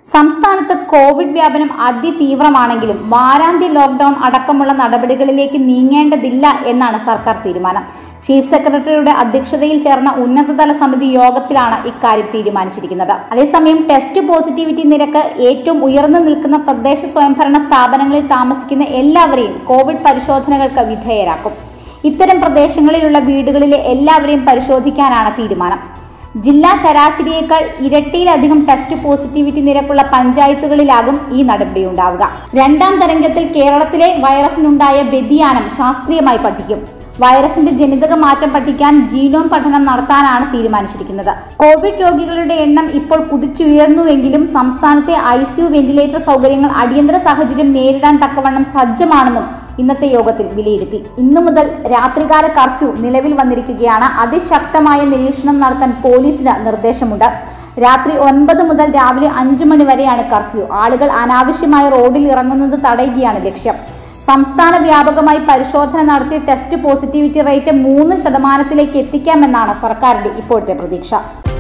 സംസ്ഥാനത്ത് കോവിഡ് വ്യാപനം അതിതീവ്രമാണെങ്കിലും വാരാന്ത്യ ലോക്ഡൌൺ അടക്കമുള്ള നടപടികളിലേക്ക് നീങ്ങേണ്ടതില്ല എന്നാണ് സർക്കാർ തീരുമാനം ചീഫ് സെക്രട്ടറിയുടെ അധ്യക്ഷതയിൽ ചേർന്ന ഉന്നതതല സമിതി യോഗത്തിലാണ് ഇക്കാര്യം തീരുമാനിച്ചിരിക്കുന്നത് അതേസമയം ടെസ്റ്റ് പോസിറ്റിവിറ്റി നിരക്ക് ഏറ്റവും ഉയർന്നു നിൽക്കുന്ന തദ്ദേശ സ്വയംഭരണ സ്ഥാപനങ്ങളിൽ താമസിക്കുന്ന എല്ലാവരെയും കോവിഡ് പരിശോധനകൾക്ക് വിധേയരാക്കും ഇത്തരം പ്രദേശങ്ങളിലുള്ള വീടുകളിലെ എല്ലാവരെയും പരിശോധിക്കാനാണ് തീരുമാനം ജില്ലാ ശരാശരിയേക്കാൾ ഇരട്ടിയിലധികം ടെസ്റ്റ് പോസിറ്റിവിറ്റി നിരക്കുള്ള പഞ്ചായത്തുകളിലാകും ഈ നടപടിയുണ്ടാവുക രണ്ടാം തരംഗത്തിൽ കേരളത്തിലെ വൈറസിനുണ്ടായ വ്യതിയാനം ശാസ്ത്രീയമായി പഠിക്കും വൈറസിന്റെ ജനിതക മാറ്റം പഠിക്കാൻ ജീനോം പഠനം നടത്താനാണ് തീരുമാനിച്ചിരിക്കുന്നത് കോവിഡ് രോഗികളുടെ എണ്ണം ഇപ്പോൾ കുതിച്ചുയർന്നുവെങ്കിലും സംസ്ഥാനത്തെ ഐ വെന്റിലേറ്റർ സൗകര്യങ്ങൾ അടിയന്തര സാഹചര്യം നേരിടാൻ തക്കവണ്ണം സജ്ജമാണെന്നും ഇന്നത്തെ യോഗത്തിൽ വിലയിരുത്തി ഇന്നു മുതൽ രാത്രികാല കർഫ്യൂ നിലവിൽ വന്നിരിക്കുകയാണ് അതിശക്തമായ നിരീക്ഷണം നടത്താൻ പോലീസിന് നിർദ്ദേശമുണ്ട് രാത്രി ഒൻപത് മുതൽ രാവിലെ അഞ്ചു മണി വരെയാണ് കർഫ്യൂ ആളുകൾ അനാവശ്യമായി റോഡിൽ ഇറങ്ങുന്നത് തടയുകയാണ് ലക്ഷ്യം സംസ്ഥാന വ്യാപകമായി പരിശോധന നടത്തി ടെസ്റ്റ് പോസിറ്റിവിറ്റി റേറ്റ് മൂന്ന് ശതമാനത്തിലേക്ക് എത്തിക്കാമെന്നാണ് സർക്കാരിന്റെ ഇപ്പോഴത്തെ പ്രതീക്ഷ